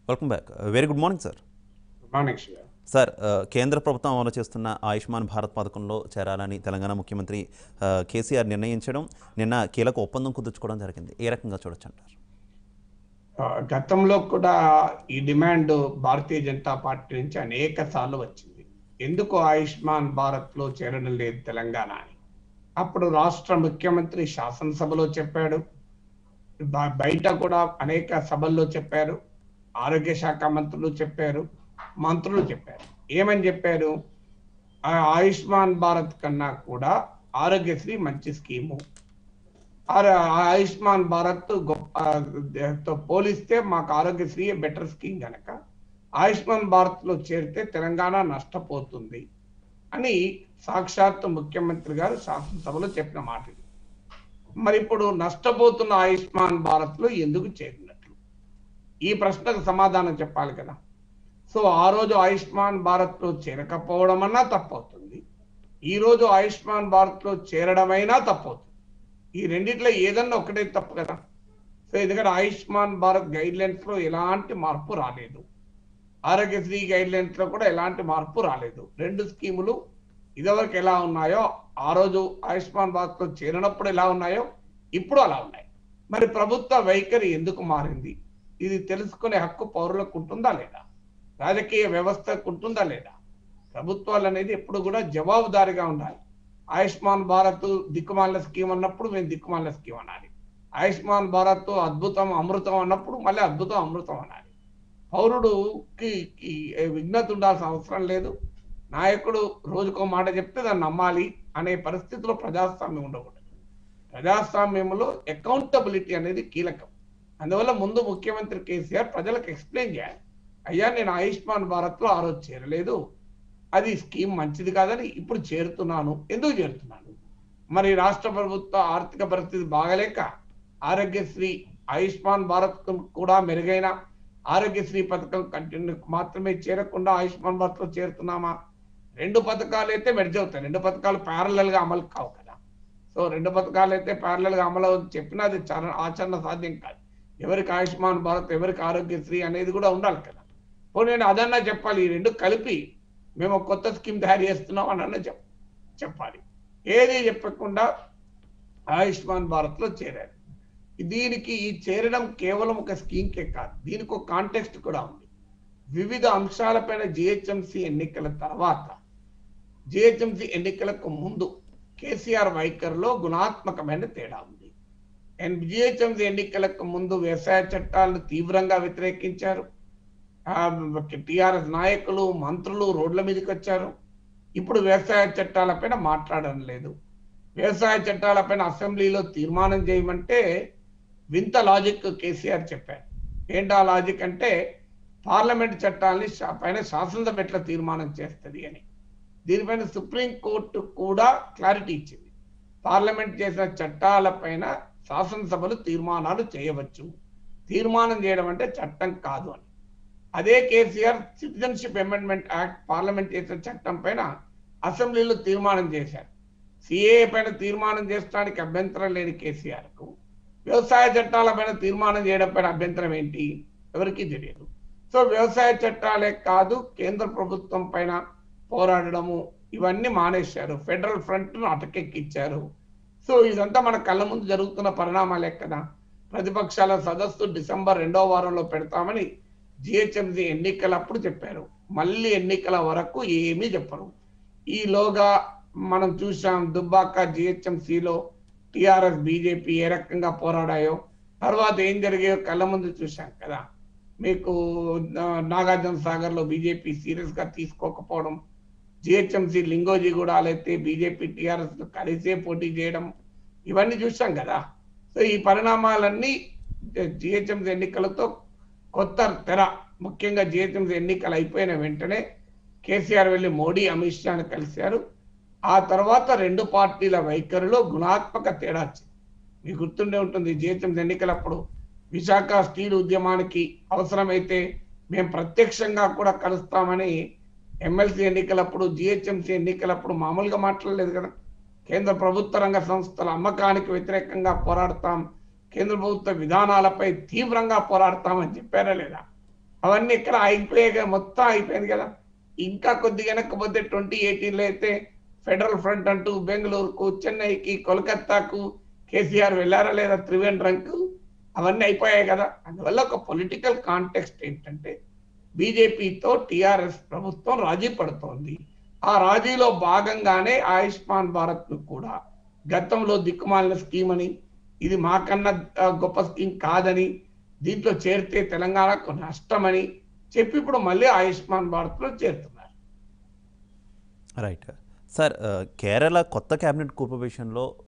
Welcome back very good morning sir good morning Shiva sir ఆ, కేంద్ర ప్రభుత్వం అమలు చేస్తున్న ఆయుష్మాన్ భారత్ పథకంలో చేరాలని తెలంగాణ ముఖ్యమంత్రి ఆ, కేసీఆర్ నిర్ణయించడం నిన్న కీలక ఒప్పందం కుదుర్చుకోవడం జరిగింది ఏ రకంగా చూడొచ్చు అంటారు ఆ, గతంలో కూడా ఈ డిమాండ్ భారతీయ జనతా పార్టీ నుంచి అనేక సార్లు వచ్చింది ఎందుకు ఆయుష్మాన్ భారత్ లో చేరడం లేదు తెలంగాణ అని అప్పుడు రాష్ట్ర ముఖ్యమంత్రి శాసనసభలో చెప్పాడు బ- బయట కూడా అనేక సభల్లో చెప్పారు ఆరోగ్య శాఖ మంత్రులు చెప్పారు మంత్రులు చెప్పారు ఏమని చెప్పారు ఆ ఆయుష్మాన్ భారత్ కన్నా కూడా ఆరోగ్యశ్రీ మంచి స్కీము ఆర- ఆయుష్మాన్ భారత్ గొప్ప ఆ, తో పోలిస్తే మాకు ఆరోగ్యశ్రీ బెటర్ స్కీమ్ గనక ఆయుష్మాన్ భారత్ లో చేరితే తెలంగాణ నష్టపోతుంది అని సాక్షాత్ ముఖ్యమంత్రి గారు శాసనసభలో చెప్పిన మాట ఇది. మరి ఇప్పుడు నష్టపోతున్న ఆయుష్మాన్ భారత్ లో ఎందుకు చేరినట్లు ఈ ప్రశ్నకు సమాధానం చెప్పాలి కదా సో ఆ రోజు ఆయుష్మాన్ భారత్ లో చేరకపోవడం అన్నా తప్పవుతుంది ఈ రోజు ఆయుష్మాన్ భారత్ లో చేరడమైనా తప్పవుతుంది ఈ రెండిట్లో ఏదన్నా ఒకటే తప్పు కదా సో ఎందుకంటే ఆయుష్మాన్ భారత్ గైడ్ లైన్స్ లో ఎలాంటి మార్పు రాలేదు ఆరోగ్యశ్రీ గైడ్ లైన్స్ లో కూడా ఎలాంటి మార్పు రాలేదు రెండు స్కీములు ఇదివరకు ఎలా ఉన్నాయో ఆ రోజు ఆయుష్మాన్ భారత్ లో చేరినప్పుడు ఎలా ఉన్నాయో ఇప్పుడు అలా ఉన్నాయి మరి ప్రభుత్వ వైఖరి ఎందుకు మారింది ఇది తెలుసుకునే హక్కు పౌరులకు ఉంటుందా లేదా రాజకీయ వ్యవస్థకు ఉంటుందా లేదా ప్రభుత్వాలు అనేది ఎప్పుడు కూడా జవాబుదారీగా ఉండాలి ఆయుష్మాన్ భారత్ దిక్కుమాల స్కీమ్ అన్నప్పుడు మేము దిక్కుమాల స్కీమ్ అనాలి ఆయుష్మాన్ భారత్ అద్భుతం అమృతం అన్నప్పుడు మళ్ళీ అద్భుతం అమృతం అనాలి పౌరుడుకి కి విఘ్నత ఉండాల్సిన అవసరం లేదు నాయకుడు రోజుకో మాట చెప్తే దాన్ని నమ్మాలి అనే పరిస్థితిలో ప్రజాస్వామ్యం ఉండకూడదు ప్రజాస్వామ్యంలో అకౌంటబిలిటీ అనేది కీలకం అందువల్ల ముందు ముఖ్యమంత్రి కేసీఆర్ ప్రజలకు ఎక్స్ప్లెయిన్ చేయాలి అయ్యా నేను ఆయుష్మాన్ భారత్ లో ఆ రోజు చేరలేదు అది స్కీమ్ మంచిది కాదని ఇప్పుడు చేరుతున్నాను ఎందుకు చేరుతున్నాను మరి రాష్ట్ర ప్రభుత్వ ఆర్థిక పరిస్థితి బాగలేక ఆరోగ్యశ్రీ ఆయుష్మాన్ భారత్ కూడా మెరుగైన ఆరోగ్యశ్రీ పథకం కంటిన్యూ మాత్రమే చేరకుండా ఆయుష్మాన్ భారత్ లో చేరుతున్నామా రెండు పథకాలు అయితే మెర్జ్ అవుతాయి రెండు పథకాలు ప్యారలల్ గా అమలు కావు కదా సో రెండు పథకాలు అయితే ప్యారలల్ గా అమలు అవుతుంది చెప్పినా అది చర ఆచరణ సాధ్యం కాదు ఎవరికి ఆయుష్మాన్ భారత్ ఎవరికి ఆరోగ్యశ్రీ అనేది కూడా ఉండాలి కదా పోనీ నేను అదన్నా చెప్పాలి ఈ రెండు కలిపి మేము ఒక కొత్త స్కీమ్ తయారు చేస్తున్నాం అని అన్న చెప్ చెప్పాలి ఏది చెప్పకుండా ఆయుష్మాన్ భారత్ లో చేరారు దీనికి ఈ చేరడం కేవలం ఒక స్కీమ్ కే కాదు దీనికి ఒక కాంటెక్స్ట్ కూడా ఉంది వివిధ అంశాలపైన జిహెచ్ఎంసి ఎన్నికల తర్వాత జిహెచ్ఎంసి ఎన్నికలకు ముందు కేసీఆర్ వైఖరిలో గుణాత్మకమైన తేడా ఉంది అండ్ జిహెచ్ఎంసి ఎన్నికలకు ముందు వ్యవసాయ చట్టాలను తీవ్రంగా వ్యతిరేకించారు టిఆర్ఎస్ నాయకులు మంత్రులు రోడ్ల మీదకి వచ్చారు ఇప్పుడు వ్యవసాయ చట్టాలపైన మాట్లాడడం లేదు వ్యవసాయ చట్టాలపైన అసెంబ్లీలో తీర్మానం చేయమంటే వింత లాజిక్ కేసీఆర్ చెప్పారు ఏంటా లాజిక్ అంటే పార్లమెంట్ చట్టాలని శా- పైన శాసనసభ ఎట్లా తీర్మానం చేస్తుంది అని దీనిపైన సుప్రీం కోర్టు కూడా క్లారిటీ ఇచ్చింది పార్లమెంట్ చేసిన చట్టాలపైన శాసనసభలు తీర్మానాలు చేయవచ్చు తీర్మానం చేయడం అంటే చట్టం కాదు అని అదే KCR citizenship amendment act parliament చేసిన చట్టం పైన అసెంబ్లీలో తీర్మానం చేశారు సిఏ పైన తీర్మానం చేయడానికి అభ్యంతరం లేని కేసీఆర్ కు వ్యవసాయ చట్టాల పైన తీర్మానం చేయడం పైన అభ్యంతరం ఏంటి ఎవరికీ తెలియదు సో వ్యవసాయ చట్టాలే కాదు కేంద్ర ప్రభుత్వం పైన పోరాడడము ఇవన్నీ మానేశారు ఫెడరల్ ఫ్రంట్ ను అటకెక్కిచ్చారు సో ఇదంతా మన కళ్ళ ముందు జరుగుతున్న పరిణామాలే కదా ప్రతిపక్షాల సదస్సు డిసెంబర్ రెండవ వారంలో పెడతామని జిహెచ్ఎంసీ ఎన్నికలప్పుడు చెప్పారు మళ్ళీ ఎన్నికల వరకు ఏమీ చెప్పరు ఈలోగా మనం చూసాం దుబ్బాక జిహెచ్ఎంసీలో టిఆర్ఎస్ బీజేపీ ఏ రకంగా పోరాడాయో తర్వాత ఏం జరిగాయో కళ్ళ ముందు చూశాం కదా మీకు ఆ, నాగార్జున సాగర్ లో బీజేపీ సీరియస్ గా తీసుకోకపోవడం జిహెచ్ఎంసీ లింగోజిగూడాలు అయితే బీజేపీ టిఆర్ఎస్ కలిసే పోటీ చేయడం ఇవన్నీ చూసాం కదా సో ఈ పరిణామాలన్నీ జిహెచ్ఎంసీ ఎన్నికలతో కొత్త తెర ముఖ్యంగా జిహెచ్ఎంసీ ఎన్నికలు అయిపోయిన వెంటనే కేసీఆర్ వెళ్ళి మోడీ అమిత్ షాను కలిశారు ఆ తర్వాత రెండు పార్టీల వైఖరిలో గుణాత్మక తేడా వచ్చింది మీకు గుర్తుండే ఉంటుంది జిహెచ్ఎంసీ ఎన్నికలప్పుడు విశాఖ స్టీల్ ఉద్యమానికి అవసరమైతే మేము ప్రత్యక్షంగా కూడా కలుస్తామని ఎమ్మెల్సీ ఎన్నికలప్పుడు జిహెచ్ఎంసీ ఎన్నికలప్పుడు మామూలుగా మాట్లాడలేదు కదా కేంద్ర ప్రభుత్వ రంగ సంస్థల అమ్మకానికి వ్యతిరేకంగా పోరాడతాం కేంద్ర ప్రభుత్వ విధానాలపై తీవ్రంగా పోరాడతామని చెప్పారా లేదా అవన్నీ ఇక్కడ అయిపోయాక మొత్తం అయిపోయింది కదా ఇంకా కొద్దిగా వెనక్కపోతే ట్వంటీ ఎయిటీన్లో అయితే ఫెడరల్ ఫ్రంట్ అంటూ బెంగళూరుకు చెన్నైకి కోల్కత్తాకు కేసీఆర్ వెళ్ళారా లేదా త్రివేంద్రంకు అవన్నీ అయిపోయాయి కదా అందువల్ల ఒక పొలిటికల్ కాంటెక్స్ట్ ఏంటంటే బీజేపీతో టిఆర్ఎస్ ప్రభుత్వం రాజీ పడుతోంది ఆ రాజీలో భాగంగానే ఆయుష్మాన్ భారత్ ను కూడా గతంలో దిక్కుమాలిన స్కీమ్ అని ఇది మాకన్నా ఆ, గొప్ప స్కీమ్ కాదని దీంట్లో చేరితే తెలంగాణకు నష్టమని చెప్పి ఇప్పుడు మళ్ళీ ఆయుష్మాన్ భారత్ లో చేరుతున్నారు రైట్ సార్ ఆ, కేరళ కొత్త క్యాబినెట్ కూపవేషన్లో